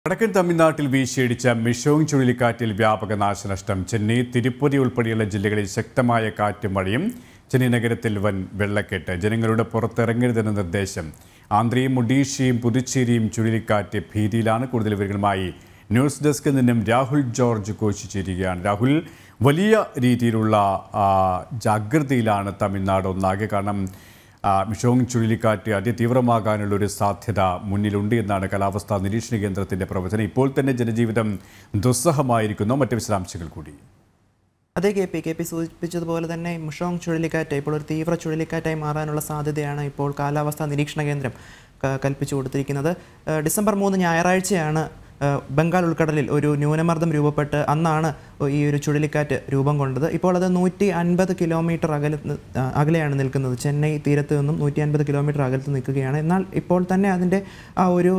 വടക്കൻ തമിഴ്നാട്ടിൽ വീശിയടിച്ച മിഷോങ് ചുഴലിക്കാറ്റിൽ വ്യാപക നാശനഷ്ടം ചെന്നൈ തിരുപ്പതി ഉൾപ്പെടെയുള്ള ജില്ലകളിൽ ശക്തമായ കാറ്റും മഴയും ചെന്നൈ നഗരത്തിൽ വൻ വെള്ളക്കെട്ട് ജനങ്ങളുടെ പുറത്തിറങ്ങരുതെന്ന നിർദ്ദേശം ആന്ധ്രയും ഒഡീഷയും പുതുച്ചേരിയും ചുഴലിക്കാറ്റ് ഭീതിയിലാണ് കൂടുതൽ വിവരങ്ങളുമായി ന്യൂസ് ഡെസ്കിൽ നിന്നും രാഹുൽ ജോർജ് കോശിച്ചിരിക്കുകയാണ് രാഹുൽ വലിയ രീതിയിലുള്ള ആ, ജാഗ്രതയിലാണ് തമിഴ്നാട് ഒന്നാകെ കാരണം ആ, മിഷോങ് ചുഴലിക്കാറ്റ് അതിതീവ്രമാകാനുള്ള ഒരു സാധ്യത മുന്നിലുണ്ട് എന്നാണ് കാലാവസ്ഥാ നിരീക്ഷണ കേന്ദ്രത്തിന്റെ പ്രവചനം ഇപ്പോൾ തന്നെ ജനജീവിതം ദുസ്സഹമായിരിക്കുന്നു മറ്റ് വിശദാംശങ്ങൾ കൂടി അതെ കെ പി കെ പി സൂചിപ്പിച്ചതുപോലെ തന്നെ മുഷോങ് ചുഴലിക്കാറ്റ് ഇപ്പോൾ ഒരു തീവ്ര ചുഴലിക്കാറ്റായി മാറാനുള്ള സാധ്യതയാണ് ഇപ്പോൾ കാലാവസ്ഥാ നിരീക്ഷണ കേന്ദ്രം ക- കൽപ്പിച്ചു കൊടുത്തിരിക്കുന്നത് ഏഹ് ഡിസംബർ മൂന്ന് ഞായറാഴ്ചയാണ് ഏഹ് ബംഗാൾ ഉൾക്കടലിൽ ഒരു ന്യൂനമർദ്ദം രൂപപ്പെട്ട് അന്നാണ് ഈ ഒരു ചുഴലിക്കാറ്റ് രൂപം കൊണ്ടത് ഇപ്പോൾ അത് നൂറ്റി അൻപത് കിലോമീറ്റർ അകല അകലെയാണ് നിൽക്കുന്നത് ചെന്നൈ തീരത്ത് നിന്നും നൂറ്റി അൻപത് കിലോമീറ്റർ അകലത്ത് നിൽക്കുകയാണ് എന്നാൽ ഇപ്പോൾ തന്നെ അതിൻ്റെ ആ ഒരു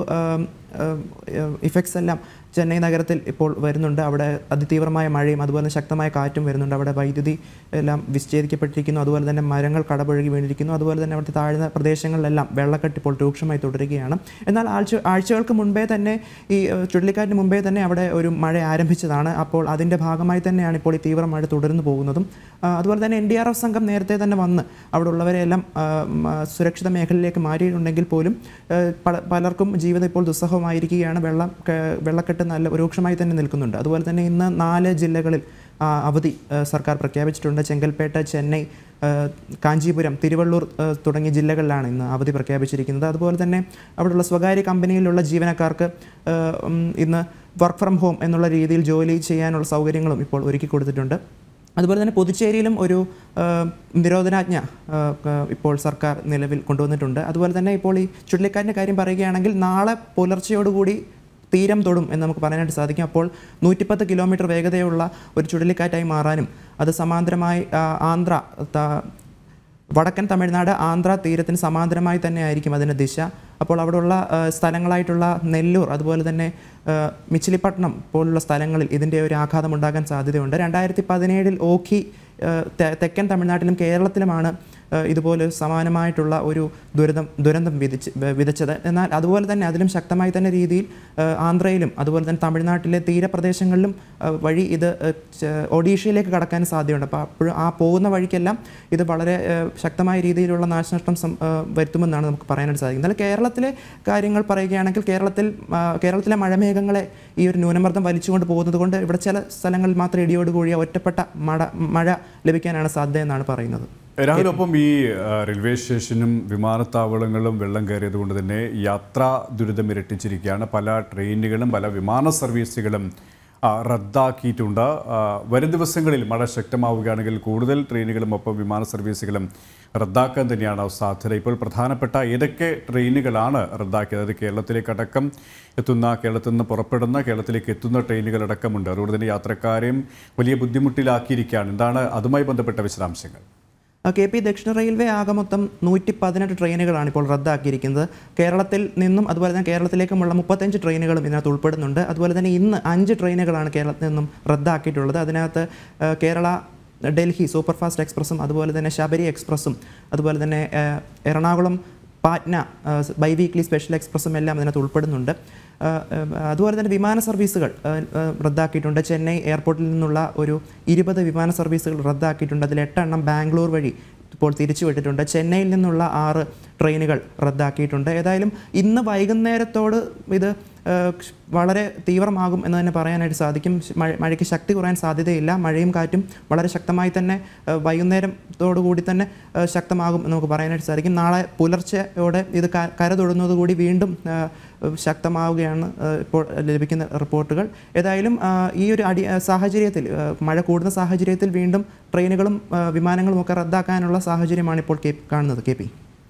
ഇഫക്ട്സ് എല്ലാം ചെന്നൈ നഗരത്തിൽ ഇപ്പോൾ വരുന്നുണ്ട് അവിടെ അതിതീവ്രമായ മഴയും അതുപോലെ തന്നെ ശക്തമായ കാറ്റും വരുന്നുണ്ട് അവിടെ വൈദ്യുതി എല്ലാം വിച്ഛേദിക്കപ്പെട്ടിരിക്കുന്നു അതുപോലെ തന്നെ മരങ്ങൾ കടപുഴകി വീണിരിക്കുന്നു അതുപോലെ തന്നെ അവിടുത്തെ താഴ്ന്ന പ്രദേശങ്ങളിലെല്ലാം വെള്ളക്കെട്ട് ഇപ്പോൾ രൂക്ഷമായി തുടരുകയാണ് എന്നാൽ ആഴ്ച ആഴ്ചകൾക്ക് മുൻപേ തന്നെ ഈ ഏഹ്, ചുഴലിക്കാറ്റിന് മുമ്പേ തന്നെ അവിടെ ഒരു മഴ ആരംഭിച്ചതാണ് അപ്പോൾ അതിൻ്റെ ഭാഗമായി തന്നെയാണ് ഇപ്പോൾ ഈ തീവ്ര മഴ തുടർന്നു പോകുന്നതും ആ, അതുപോലെ തന്നെ എൻ ഡി ആർ എഫ് സംഘം നേരത്തെ തന്നെ വന്ന് അവിടെ ഉള്ളവരെയെല്ലാം ആ, ഉം, ആ, സുരക്ഷിത മേഖലയിലേക്ക് മാറിയിട്ടുണ്ടെങ്കിൽ പോലും ഏഹ്, പല- പലർക്കും ജീവിതം ഇപ്പോൾ ദുസ്സഹമായിരിക്കുകയാണ് വെള്ളം ക- വെള്ളക്കെട്ട് നല്ല രൂക്ഷമായി തന്നെ നിൽക്കുന്നുണ്ട് അതുപോലെ തന്നെ ഇന്ന് നാല് ജില്ലകളിൽ ആ, അവധി ഏഹ്, സർക്കാർ പ്രഖ്യാപിച്ചിട്ടുണ്ട് ചെങ്കൽപ്പേട്ട ചെന്നൈ ഏഹ്, കാഞ്ചീപുരം തിരുവള്ളൂർ ഏഹ്, തുടങ്ങിയ ജില്ലകളിലാണ് ഇന്ന് അവധി പ്രഖ്യാപിച്ചിരിക്കുന്നത് അതുപോലെ തന്നെ അവിടെയുള്ള സ്വകാര്യ കമ്പനിയിലുള്ള ജീവനക്കാർക്ക് ഏഹ്, ഉം, ഇന്ന് വർക്ക് ഫ്രം ഹോം എന്നുള്ള രീതിയിൽ ജോലി ചെയ്യാനുള്ള സൗകര്യങ്ങളും ഇപ്പോൾ ഒരുക്കി കൊടുത്തിട്ടുണ്ട് അതുപോലെ തന്നെ പുതുച്ചേരിയിലും ഒരു ആ, നിരോധനാജ്ഞ ആ, ആ, ഇപ്പോൾ സർക്കാർ നിലവിൽ കൊണ്ടുവന്നിട്ടുണ്ട് അതുപോലെ തന്നെ ഇപ്പോൾ ഈ ചുഴലിക്കാറ്റിൻ്റെ കാര്യം പറയുകയാണെങ്കിൽ നാളെ പുലർച്ചയോടുകൂടി തീരം തൊടും എന്ന് നമുക്ക് പറയാനായിട്ട് സാധിക്കും അപ്പോൾ നൂറ്റിപ്പത്ത് കിലോമീറ്റർ വേഗതയുള്ള ഒരു ചുഴലിക്കാറ്റായി മാറാനും അത് സമാന്തരമായി ആ, ആന്ധ്ര ത- വടക്കൻ തമിഴ്നാട് ആന്ധ്ര തീരത്തിന് സമാന്തരമായി തന്നെ ആയിരിക്കും അതിൻ്റെ ദിശ അപ്പോൾ അവിടെയുള്ള ആ, സ്ഥലങ്ങളായിട്ടുള്ള നെല്ലൂർ അതുപോലെ തന്നെ ആ, മിച്ചിലിപ്പട്ടണം പോലുള്ള സ്ഥലങ്ങളിൽ ഇതിൻ്റെ ഒരു ആഘാതം ഉണ്ടാകാൻ സാധ്യതയുണ്ട് രണ്ടായിരത്തി പതിനേഴിൽ ഓഖി ആ, തെ- തെക്കൻ തമിഴ്നാട്ടിലും കേരളത്തിലുമാണ് ആ, ഇതുപോലെ സമാനമായിട്ടുള്ള ഒരു ദുരിതം ദുരന്തം വിധിച്ച് വ- വിതച്ചത് എന്നാൽ അതുപോലെ തന്നെ അതിലും ശക്തമായി തന്നെ രീതിയിൽ ആ, ആന്ധ്രയിലും അതുപോലെ തന്നെ തമിഴ്നാട്ടിലെ തീരപ്രദേശങ്ങളിലും ആ, വഴി ഇത് ആ, ച- ഒഡീഷയിലേക്ക് കടക്കാൻ സാധ്യതയുണ്ട് അപ്പോൾ അപ്പോഴും ആ പോകുന്ന വഴിക്കെല്ലാം ഇത് വളരെ ആ, ശക്തമായ രീതിയിലുള്ള നാശനഷ്ടം സം- ആ, വരുത്തുമെന്നാണ് നമുക്ക് പറയാനായിട്ട് സാധിക്കുന്നത് എന്നാൽ കേരളത്തിലെ കാര്യങ്ങൾ പറയുകയാണെങ്കിൽ കേരളത്തിൽ ആ, കേരളത്തിലെ മഴമേഘങ്ങളെ ഈ ഒരു ന്യൂനമർദ്ദം വലിച്ചുകൊണ്ട് പോകുന്നത് കൊണ്ട് ഇവിടെ ചില സ്ഥലങ്ങളിൽ മാത്രം ഇടിയോട് കൂടിയ ഒറ്റപ്പെട്ട മഴ മഴ ലഭിക്കാനാണ് സാധ്യത എന്നാണ് പറയുന്നത് രാഹുൽ ഒപ്പം ഈ ആ, റെയിൽവേ സ്റ്റേഷനും വിമാനത്താവളങ്ങളും വെള്ളം കയറിയത് കൊണ്ട് തന്നെ യാത്രാ ദുരിതം ഇരട്ടിച്ചിരിക്കുകയാണ് പല ട്രെയിനുകളും പല വിമാന സർവീസുകളും ആ, റദ്ദാക്കിയിട്ടുണ്ട് ആ, വരും ദിവസങ്ങളിൽ മഴ ശക്തമാവുകയാണെങ്കിൽ കൂടുതൽ ട്രെയിനുകളും ഒപ്പം വിമാന സർവീസുകളും റദ്ദാക്കാൻ തന്നെയാണ് സാധ്യത ഇപ്പോൾ പ്രധാനപ്പെട്ട ഏതൊക്കെ ട്രെയിനുകളാണ് റദ്ദാക്കിയത് അത് കേരളത്തിലേക്കടക്കം എത്തുന്ന കേരളത്തിൽ നിന്ന് പുറപ്പെടുന്ന കേരളത്തിലേക്ക് എത്തുന്ന ട്രെയിനുകൾ അടക്കമുണ്ട് അതുകൊണ്ട് തന്നെ യാത്രക്കാരെയും വലിയ ബുദ്ധിമുട്ടിലാക്കിയിരിക്കുകയാണ് എന്താണ് അതുമായി ബന്ധപ്പെട്ട വിശദാംശങ്ങൾ ആ, കെ പി ദക്ഷിണ റെയിൽവേ ആകെ മൊത്തം നൂറ്റി പതിനെട്ട് ട്രെയിനുകളാണ് ഇപ്പോൾ റദ്ദാക്കിയിരിക്കുന്നത് കേരളത്തിൽ നിന്നും അതുപോലെ തന്നെ കേരളത്തിലേക്കുമുള്ള മുപ്പത്തഞ്ച് ട്രെയിനുകളും ഇതിനകത്ത് ഉൾപ്പെടുന്നുണ്ട് അതുപോലെ തന്നെ ഇന്ന് അഞ്ച് ട്രെയിനുകളാണ് കേരളത്തിൽ നിന്നും റദ്ദാക്കിയിട്ടുള്ളത് അതിനകത്ത് ആ, കേരള ഡൽഹി സൂപ്പർ ഫാസ്റ്റ് എക്സ്പ്രസ്സും അതുപോലെ തന്നെ ശബരി എക്സ്പ്രസ്സും അതുപോലെ തന്നെ ആ, എറണാകുളം പാറ്റ്ന ആ, ബൈ വീക്ക്ലി സ്പെഷ്യൽ എക്സ്പ്രസ്സും എല്ലാം ഇതിനകത്ത് ഉൾപ്പെടുന്നുണ്ട് ആ, ആ, അതുപോലെ തന്നെ വിമാന സർവീസുകൾ ആ, ആ, റദ്ദാക്കിയിട്ടുണ്ട് ചെന്നൈ എയർപോർട്ടിൽ നിന്നുള്ള ഒരു ഇരുപത് വിമാന സർവീസുകൾ റദ്ദാക്കിയിട്ടുണ്ട് അതിൽ എട്ടെണ്ണം ബാംഗ്ലൂർ വഴി ഇപ്പോൾ തിരിച്ചുവിട്ടിട്ടുണ്ട് ചെന്നൈയിൽ നിന്നുള്ള ആറ് ട്രെയിനുകൾ റദ്ദാക്കിയിട്ടുണ്ട് ഏതായാലും ഇന്ന് വൈകുന്നേരത്തോട് ഇത് ആ, വളരെ തീവ്രമാകും എന്ന് തന്നെ പറയാനായിട്ട് സാധിക്കും മഴ മഴയ്ക്ക് ശക്തി കുറയാൻ സാധ്യതയില്ല മഴയും കാറ്റും വളരെ ശക്തമായി തന്നെ ആ, വൈകുന്നേരത്തോടുകൂടി തന്നെ ആ, ശക്തമാകും എന്ന് നമുക്ക് പറയാനായിട്ട് സാധിക്കും നാളെ പുലർച്ചയോടെ ഇത് ക- കര തൊടുന്നതോടുകൂടി വീണ്ടും ആ, ശക്തമാവുകയാണ് ആ, ഇപ്പോൾ ലഭിക്കുന്ന റിപ്പോർട്ടുകൾ ഏതായാലും ആ, ഈ ഒരു അടി ആ, സാഹചര്യത്തിൽ ആ, മഴ കൂടുന്ന സാഹചര്യത്തിൽ വീണ്ടും ട്രെയിനുകളും ആ, വിമാനങ്ങളും ഒക്കെ റദ്ദാക്കാനുള്ള സാഹചര്യമാണ് ഇപ്പോൾ കെ കാണുന്നത് കെ പി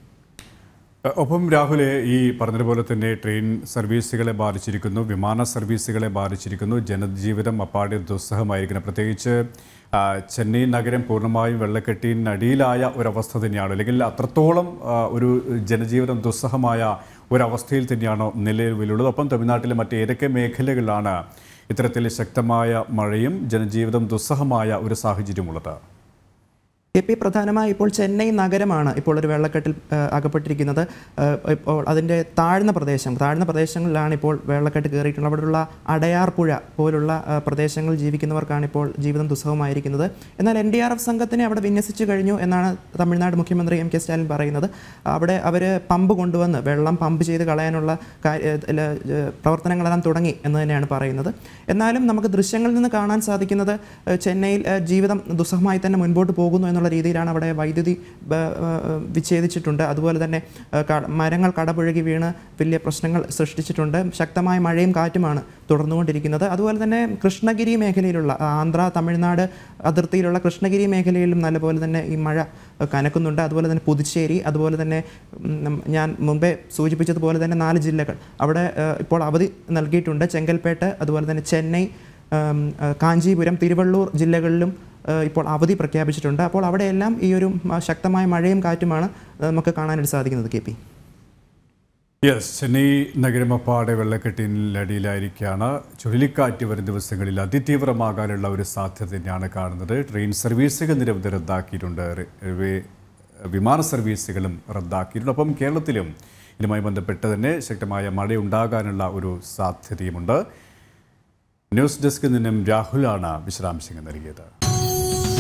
ഒപ്പം രാഹുലെ ഈ പറഞ്ഞതുപോലെ തന്നെ ട്രെയിൻ സർവീസുകളെ ബാധിച്ചിരിക്കുന്നു വിമാന സർവീസുകളെ ബാധിച്ചിരിക്കുന്നു ജനജീവിതം അപ്പാടെ ദുസ്സഹമായിരിക്കുന്നു പ്രത്യേകിച്ച് ആ, ചെന്നൈ നഗരം പൂർണ്ണമായും വെള്ളക്കെട്ടിനടിയിലായ ഒരവസ്ഥ തന്നെയാണ് അല്ലെങ്കിൽ അത്രത്തോളം ആ, ഒരു ജനജീവിതം ദുസ്സഹമായ ഒരവസ്ഥയിൽ തന്നെയാണോ നിലവിലുള്ളത് ഒപ്പം തമിഴ്നാട്ടിലെ മറ്റ് ഏതൊക്കെ മേഖലകളിലാണ് ഇത്തരത്തിൽ ശക്തമായ മഴയും ജനജീവിതം ദുസ്സഹമായ ഒരു സാഹചര്യമുള്ളത് കെ പി പ്രധാനമായി ഇപ്പോൾ ചെന്നൈ നഗരമാണ് ഇപ്പോൾ ഒരു വെള്ളക്കെട്ടിൽ ആ, അകപ്പെട്ടിരിക്കുന്നത് ആ, ഇപ്പോൾ അതിൻ്റെ താഴ്ന്ന പ്രദേശം താഴ്ന്ന പ്രദേശങ്ങളിലാണ് ഇപ്പോൾ വെള്ളക്കെട്ട് കയറിയിട്ടുള്ളത് അവിടെയുള്ള അടയാർ പുഴ പോലുള്ള ആ, പ്രദേശങ്ങളിൽ ജീവിക്കുന്നവർക്കാണ് ഇപ്പോൾ ജീവിതം ദുസ്സഹമായിരിക്കുന്നത് എന്നാൽ എൻ ഡി ആർ എഫ് സംഘത്തിനെ അവിടെ വിന്യസിച്ചു കഴിഞ്ഞു എന്നാണ് തമിഴ്നാട് മുഖ്യമന്ത്രി എം കെ സ്റ്റാലിൻ പറയുന്നത് അവിടെ അവർ പമ്പ് കൊണ്ടുവന്ന് വെള്ളം പമ്പ് ചെയ്ത് കളയാനുള്ള കാ- ഏ, ല- ഏ, പ്രവർത്തനങ്ങളെല്ലാം തുടങ്ങി എന്ന് തന്നെയാണ് പറയുന്നത് എന്നാലും നമുക്ക് ദൃശ്യങ്ങളിൽ നിന്ന് കാണാൻ സാധിക്കുന്നത് ഏ, ചെന്നൈയിൽ ഏ, ജീവിതം ദുസ്സഹമായി തന്നെ മുൻപോട്ട് പോകുന്നു എന്നുള്ള രീതിയിലാണ് അവിടെ വൈദ്യുതി ബ- ഏ, വിച്ഛേദിച്ചിട്ടുണ്ട് അതുപോലെ തന്നെ ഏ, ക- മരങ്ങൾ കടപുഴകി വീണ് വലിയ പ്രശ്നങ്ങൾ സൃഷ്ടിച്ചിട്ടുണ്ട് ശക്തമായ മഴയും കാറ്റുമാണ് തുടർന്നുകൊണ്ടിരിക്കുന്നത് അതുപോലെ തന്നെ കൃഷ്ണഗിരി മേഖലയിലുള്ള ആ, ആന്ധ്ര തമിഴ്നാട് അതിർത്തിയിലുള്ള കൃഷ്ണഗിരി മേഖലയിലും നല്ലപോലെ തന്നെ ഈ മഴ ഏ, കനക്കുന്നുണ്ട് അതുപോലെ തന്നെ പുതുച്ചേരി അതുപോലെ തന്നെ ഉം, ഞാൻ മുമ്പേ സൂചിപ്പിച്ചതുപോലെ തന്നെ നാല് ജില്ലകൾ അവിടെ ഏ, ഇപ്പോൾ അവധി നൽകിയിട്ടുണ്ട് ചെങ്കൽപ്പേട്ട് അതുപോലെ തന്നെ ചെന്നൈ ഉം, ഏ, കാഞ്ചീപുരം തിരുവള്ളൂർ ജില്ലകളിലും ഏ, ഇപ്പോൾ അവധി പ്രഖ്യാപിച്ചിട്ടുണ്ട് അപ്പോൾ അവിടെയെല്ലാം ഈ ഒരു മ, ശക്തമായ മഴയും കാറ്റുമാണ് ഏ, നമുക്ക് കാണാനായിട്ട് സാധിക്കുന്നത് കെ പി യെസ് ചെന്നൈ നഗരമപ്പാടെ വെള്ളക്കെട്ടിനടിയിലായിരിക്കുകയാണ് ചുഴലിക്കാറ്റ് വരും ദിവസങ്ങളിൽ അതിതീവ്രമാകാനുള്ള ഒരു സാധ്യത തന്നെയാണ് കാണുന്നത് ട്രെയിൻ സർവീസുകൾ നിരവധി റദ്ദാക്കിയിട്ടുണ്ട് റെയിൽവേ വിമാന സർവീസുകളും റദ്ദാക്കിയിട്ടുണ്ട് അപ്പം കേരളത്തിലും ഇതുമായി ബന്ധപ്പെട്ട് തന്നെ ശക്തമായ മഴയുണ്ടാകാനുള്ള ഒരു സാധ്യതയുമുണ്ട് ന്യൂസ് ഡെസ്കിൽ നിന്നും രാഹുലാണ് വിശദാംശങ്ങൾ നൽകിയത്